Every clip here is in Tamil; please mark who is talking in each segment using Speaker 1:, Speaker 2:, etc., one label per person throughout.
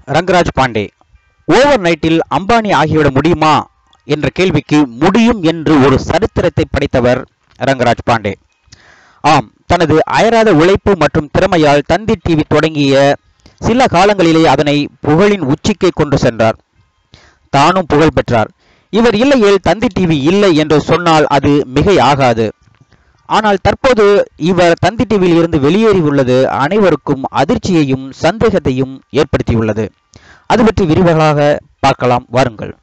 Speaker 1: ரங்கராஜ் பாண்டே ஓவர் நைட்டில் அம்பானி ஆகிவிட முடியுமா என்ற கேள்விக்கு முடியும் என்று ஒரு சரித்திரத்தை படைத்தவர் ரங்கராஜ் பாண்டே ஆம் தனது அயராத உழைப்பு மற்றும் திறமையால் தந்தி டிவி தொடங்கிய சில காலங்களிலே அதனை புகழின் உச்சிக்கை கொண்டு சென்றார் தானும் புகழ் பெற்றார் இவர் இல்லையேல் தந்தி டிவி இல்லை என்று சொன்னால் அது மிகை ஆகாது ஆனால் தற்போது இவர் தந்தி டிவியில் இருந்து வெளியேறி உள்ளது அனைவருக்கும் அதிர்ச்சியையும் சந்தேகத்தையும் ஏற்படுத்தியுள்ளது அது பற்றி விரிவாக பார்க்கலாம் வாருங்கள்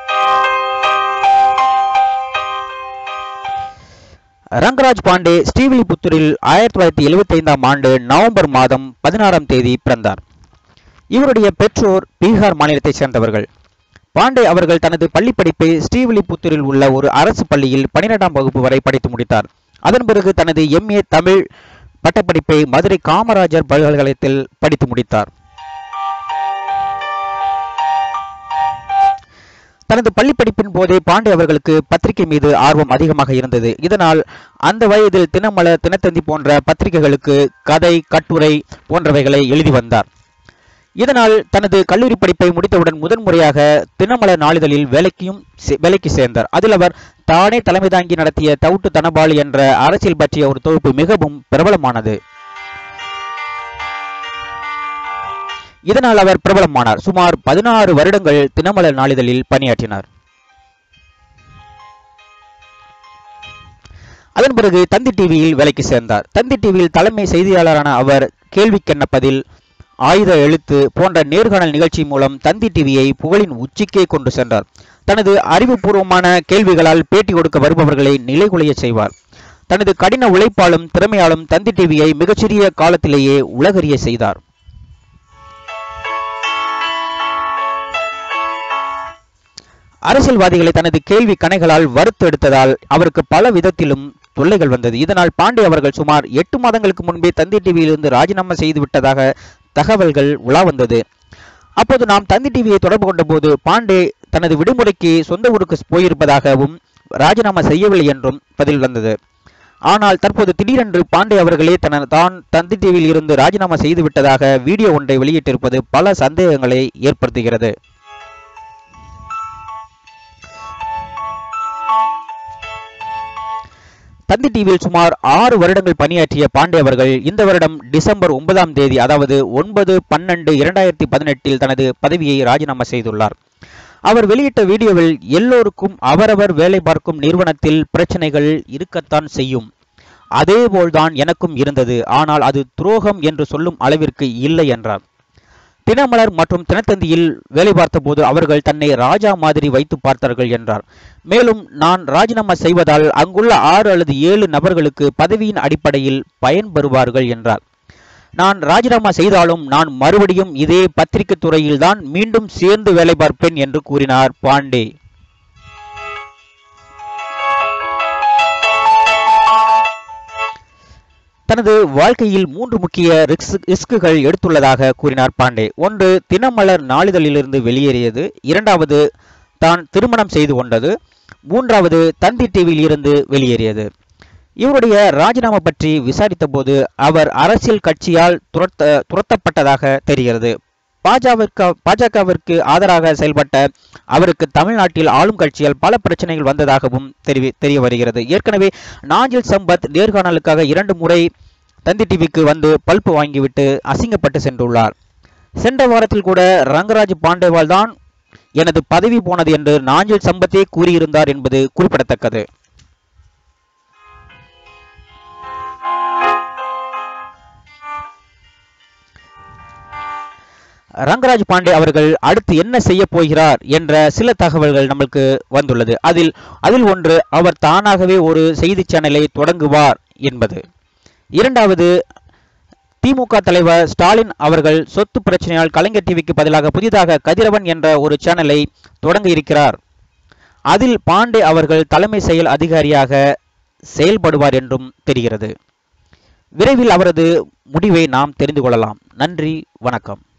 Speaker 1: ரங்கராஜ் பாண்டே ஸ்ரீவில்லிபுத்தூரில் ஆயிரத்தி தொள்ளாயிரத்தி எழுபத்தி ஐந்தாம் ஆண்டு நவம்பர் மாதம் பதினாறாம் தேதி பிறந்தார் இவருடைய பெற்றோர் பீகார் மாநிலத்தைச் சேர்ந்தவர்கள் பாண்டே அவர்கள் தனது பள்ளி படிப்பை ஸ்ரீவில்லிபுத்தூரில் உள்ள ஒரு அரசு பள்ளியில் பனிரெண்டாம் வகுப்பு வரை படித்து முடித்தார் அதன் பிறகு தனது எம்ஏ தமிழ் பட்டப்படிப்பை மதுரை காமராஜர் பல்கலைக்கழகத்தில் படித்து முடித்தார் தனது பள்ளி படிப்பின் போதே பாண்டே அவர்களுக்கு பத்திரிகை மீது ஆர்வம் அதிகமாக இருந்தது இதனால் அந்த வயதில் தினமலர் தினத்தந்தி போன்ற பத்திரிகைகளுக்கு கதை கட்டுரை போன்றவைகளை எழுதி வந்தார் இதனால் தனது கல்லூரி படிப்பை முடித்தவுடன் முதன்முறையாக தினமலர் நாளிதழில் வேலைக்கும் சே- வேலைக்கு சேர்ந்தார் அதில் அவர் தானே தலைமை தாங்கி நடத்திய தவுட்டு தனபாலி என்ற அரசியல் பற்றிய ஒரு தொகுப்பு மிகவும் பிரபலமானது இதனால் அவர் பிரபலமானார் சுமார் பதினாறு வருடங்கள் தினமலர் நாளிதழில் பணியாற்றினார் அதன் பிறகு தந்தி டிவியில் வேலைக்கு சேர்ந்தார் தந்தி டிவியில் தலைமை செய்தியாளரான அவர் கேள்விக்கென்ன பதில் ஆயுத எழுத்து போன்ற நேர்காணல் நிகழ்ச்சி மூலம் தந்தி டிவியை புகழின் உச்சிக்கே கொண்டு சென்றார் தனது அறிவுபூர்வமான கேள்விகளால் பேட்டி கொடுக்க வருபவர்களை நிலைகுலைய செய்வார் தனது கடின உழைப்பாலும் திறமையாலும் தந்தி டிவியை மிகச்சிறிய காலத்திலேயே உலகறிய செய்தார் அரசியல்வாதிகளை தனது கேள்வி கணைகளால் வறுத்தெடுத்ததால் அவருக்கு பல விதத்திலும் தொல்லைகள் வந்தது இதனால் பாண்டே அவர்கள் சுமார் எட்டு மாதங்களுக்கு முன்பே தந்தி டிவியிலிருந்து ராஜினாமா செய்து விட்டதாக தகவல்கள் உலா வந்தது அப்போது நாம் தந்தி டிவியை தொடர்பு கொண்டபோது பாண்டே தனது விடுமுறைக்கு சொந்த ஊருக்கு போயிருப்பதாகவும் ராஜினாமா செய்யவில்லை என்றும் பதில் வந்தது ஆனால் தற்போது திடீரென்று பாண்டே அவர்களே தன தான் தந்தி டிவியில் இருந்து ராஜினாமா செய்து விட்டதாக வீடியோ ஒன்றை வெளியிட்டிருப்பது பல சந்தேகங்களை ஏற்படுத்துகிறது தந்தி டிவியில் சுமார் ஆறு வருடங்கள் பணியாற்றிய பாண்டே அவர்கள் இந்த வருடம் டிசம்பர் ஒன்பதாம் தேதி அதாவது ஒன்பது பன்னெண்டு இரண்டாயிரத்தி பதினெட்டில் தனது பதவியை ராஜினாமா செய்துள்ளார் அவர் வெளியிட்ட வீடியோவில் எல்லோருக்கும் அவரவர் வேலை பார்க்கும் நிறுவனத்தில் பிரச்சனைகள் இருக்கத்தான் செய்யும் அதேபோல்தான் எனக்கும் இருந்தது ஆனால் அது துரோகம் என்று சொல்லும் அளவிற்கு இல்லை என்றார் தினமலர் மற்றும் தினத்தந்தியில் வேலை பார்த்தபோது அவர்கள் தன்னை ராஜா மாதிரி வைத்து பார்த்தார்கள் என்றார் மேலும் நான் ராஜினாமா செய்வதால் அங்குள்ள ஆறு அல்லது ஏழு நபர்களுக்கு பதவியின் அடிப்படையில் பயன்பெறுவார்கள் என்றார் நான் ராஜினாமா செய்தாலும் நான் மறுபடியும் இதே பத்திரிகை துறையில்தான் மீண்டும் சேர்ந்து வேலை பார்ப்பேன் என்று கூறினார் பாண்டே தனது வாழ்க்கையில் மூன்று முக்கிய ரிஸ்க் ரிஸ்குகள் எடுத்துள்ளதாக கூறினார் பாண்டே ஒன்று தினமலர் நாளிதழிலிருந்து வெளியேறியது இரண்டாவது தான் திருமணம் செய்து கொண்டது மூன்றாவது தந்தி டிவியில் இருந்து வெளியேறியது இவருடைய ராஜினாமா பற்றி விசாரித்தபோது அவர் அரசியல் கட்சியால் துரத்த துரத்தப்பட்டதாக தெரிகிறது பாஜகவிற்கு பாஜகவிற்கு ஆதரவாக செயல்பட்ட அவருக்கு தமிழ்நாட்டில் ஆளும் கட்சியால் பல பிரச்சனைகள் வந்ததாகவும் தெரிவி தெரிய வருகிறது ஏற்கனவே நாஞ்சில் சம்பத் நேர்காணலுக்காக இரண்டு முறை தந்தி டிவிக்கு வந்து பல்பு வாங்கிவிட்டு அசிங்கப்பட்டு சென்றுள்ளார் சென்ற வாரத்தில் கூட ரங்கராஜ் பாண்டேவால் தான் எனது பதவி போனது என்று நாஞ்சில் சம்பத்தே கூறியிருந்தார் என்பது குறிப்பிடத்தக்கது ரங்கராஜ் பாண்டே அவர்கள் அடுத்து என்ன செய்ய போகிறார் என்ற சில தகவல்கள் நம்மளுக்கு வந்துள்ளது அதில் அதில் ஒன்று அவர் தானாகவே ஒரு செய்தி சேனலை தொடங்குவார் என்பது இரண்டாவது திமுக தலைவர் ஸ்டாலின் அவர்கள் சொத்து பிரச்சனையால் கலைஞர் டிவிக்கு பதிலாக புதிதாக கதிரவன் என்ற ஒரு சேனலை தொடங்க இருக்கிறார் அதில் பாண்டே அவர்கள் தலைமை செயல் அதிகாரியாக செயல்படுவார் என்றும் தெரிகிறது விரைவில் அவரது முடிவை நாம் தெரிந்து கொள்ளலாம் நன்றி வணக்கம்